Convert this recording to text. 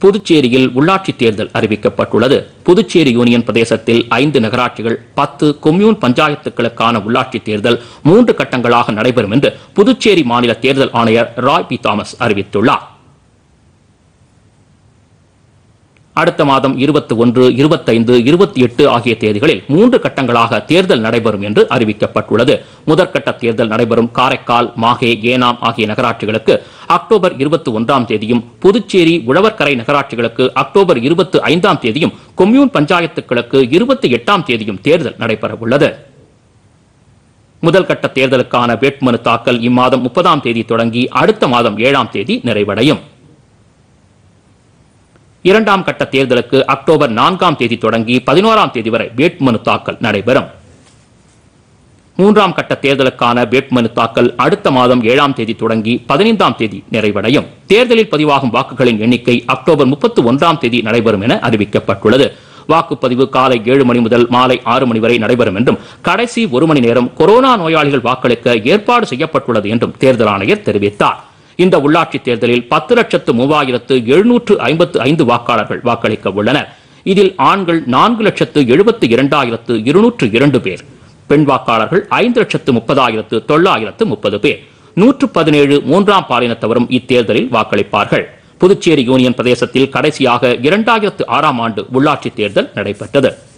புதுச்சேரியில் உள்ளாட்சி தேர்தல் அறிவிக்கப்பட்டுள்ளது புதுச்சேரி யூனியன் பிரதேசத்தில் ஐந்து நகராட்சிகள் பத்து கொம்யூன் பஞ்சாயத்துகளுக்கான உள்ளாட்சி தேர்தல் மூன்று கட்டங்களாக நடைபெறும் என்று புதுச்சேரி மாநில தேர்தல் ஆணையர் ராய் பி தாமஸ் அறிவித்துள்ளார் அடுத்த மாதம் இருபத்தி ஒன்று இருபத்தைந்து இருபத்தி எட்டு ஆகிய தேதிகளில் மூன்று கட்டங்களாக தேர்தல் நடைபெறும் என்று அறிவிக்கப்பட்டுள்ளது முதற்கட்ட தேர்தல் நடைபெறும் காரைக்கால் மாஹே ஏனாம் ஆகிய நகராட்சிகளுக்கு அக்டோபர் இருபத்தி ஒன்றாம் தேதியும் புதுச்சேரி உழவர்கரை நகராட்சிகளுக்கு அக்டோபர் இருபத்தி ஐந்தாம் தேதியும் கொம்யூன் பஞ்சாயத்துகளுக்கு இருபத்தி எட்டாம் தேதியும் தேர்தல் நடைபெறவுள்ளது முதல் கட்ட தேர்தலுக்கான வேட்புமனு தாக்கல் இம்மாதம் முப்பதாம் தேதி தொடங்கி அடுத்த மாதம் ஏழாம் தேதி நிறைவடையும் இரண்டாம் கட்ட தேர்தலுக்கு அக்டோபர் நான்காம் தேதி தொடங்கி பதினோராம் தேதி வரை வேட்புமனு தாக்கல் நடைபெறும் மூன்றாம் கட்ட தேர்தலுக்கான வேட்புமனு தாக்கல் அடுத்த மாதம் ஏழாம் தேதி தொடங்கி பதினைந்தாம் தேதி நிறைவடையும் தேர்தலில் பதிவாகும் வாக்குகளின் எண்ணிக்கை அக்டோபர் முப்பத்தி ஒன்றாம் தேதி நடைபெறும் என அறிவிக்கப்பட்டுள்ளது வாக்குப்பதிவு காலை ஏழு மணி முதல் மாலை ஆறு மணி வரை நடைபெறும் என்றும் கடைசி ஒரு மணி நேரம் கொரோனா நோயாளிகள் வாக்களிக்க ஏற்பாடு செய்யப்பட்டுள்ளது என்றும் தேர்தல் ஆணையர் தெரிவித்தார் இந்த உள்ளாட்சி தேர்தலில் பத்து லட்சத்து மூவாயிரத்து எழுநூற்று ஐம்பத்து ஐந்து வாக்காளர்கள் வாக்களிக்க உள்ளனர் இதில் ஆண்கள் நான்கு லட்சத்து எழுபத்து இரண்டாயிரத்து இருநூற்று இரண்டு பேர் பெண் வாக்காளர்கள் ஐந்து லட்சத்து முப்பதாயிரத்து தொள்ளாயிரத்து முப்பது பேர் நூற்று பதினேழு மூன்றாம் பாலினத்தவரும் இத்தேர்தலில் வாக்களிப்பார்கள் புதுச்சேரி யூனியன் பிரதேசத்தில் கடைசியாக இரண்டாயிரத்து ஆறாம் ஆண்டு உள்ளாட்சி தேர்தல் நடைபெற்றது